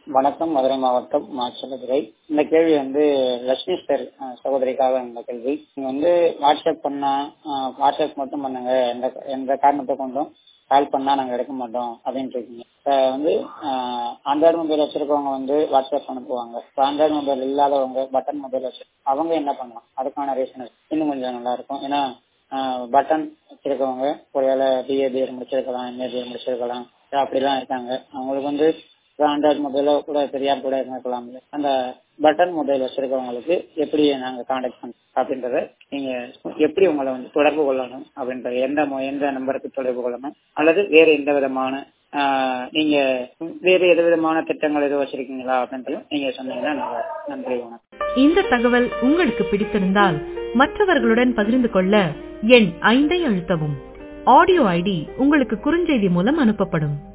வணக்கம் மதுரை மாவட்டம் மாச்சலதுரை இந்த கேள்வி வந்து லட்சுமி சார் சகோதரிக்காக இந்த கேள்வி நீங்க வந்து வாட்ஸ்அப் பண்ணா அஹ், வாட்ஸ்அப் மட்டும் பண்ணுங்க எந்த எந்த காரணத்தை கொண்டும் கால் பண்ணா நாங்க எடுக்க மாட்டோம் அப்படின்ட்டு இருக்கீங்க இப்ப வந்து ஆண்ட்ராய்டு மொபைல் வச்சிருக்கவங்க வந்து வாட்ஸ்அப் அனுப்புவாங்க இப்போ ஆண்ட்ராய்டு மொபைல் இல்லாதவங்க பட்டன் மொபைல் வச்சு அவங்க என்ன பண்ணலாம் அதுக்கான ரீசன் இன்னும் கொஞ்சம் நல்லா இருக்கும் ஏன்னா பட்டன் வச்சிருக்கவங்க ஒருவேளை பிஏ பிஎட் முடிச்சிருக்கலாம் எம்ஏ பிஎட் முடிச்சிருக்கலாம் அப்படிலாம் இருக்காங்க அவங்களுக்கு வந்து ஆண்ட்ராய்டு மொபைலோ கூட தெரியாம கூட இருக்கலாம் அந்த பட்டன் மொபைல் வச்சிருக்கவங்களுக்கு எப்படி நாங்க காண்டாக்ட் பண்ண அப்படின்றத நீங்க எப்படி உங்களை வந்து தொடர்பு கொள்ளணும் அப்படின்ற எந்த மொ- எந்த நம்பருக்கு தொடர்பு கொள்ளணும் அல்லது வேறு எந்த விதமான ஆஹ், நீங்க வேறு எந்த விதமான திட்டங்கள் எதுவும் வச்சிருக்கீங்களா அப்படின்றதையும் நீங்க சொன்னீங்கன்னா நல்லா நன்றி வணக்கம் இந்த தகவல் உங்களுக்கு பிடித்திருந்தால் மற்றவர்களுடன் பகிர்ந்து கொள்ள எண் ஐந்தை அழுத்தவும் ஆடியோ ஐடி உங்களுக்கு குறுஞ்செய்தி மூலம் அனுப்பப்படும்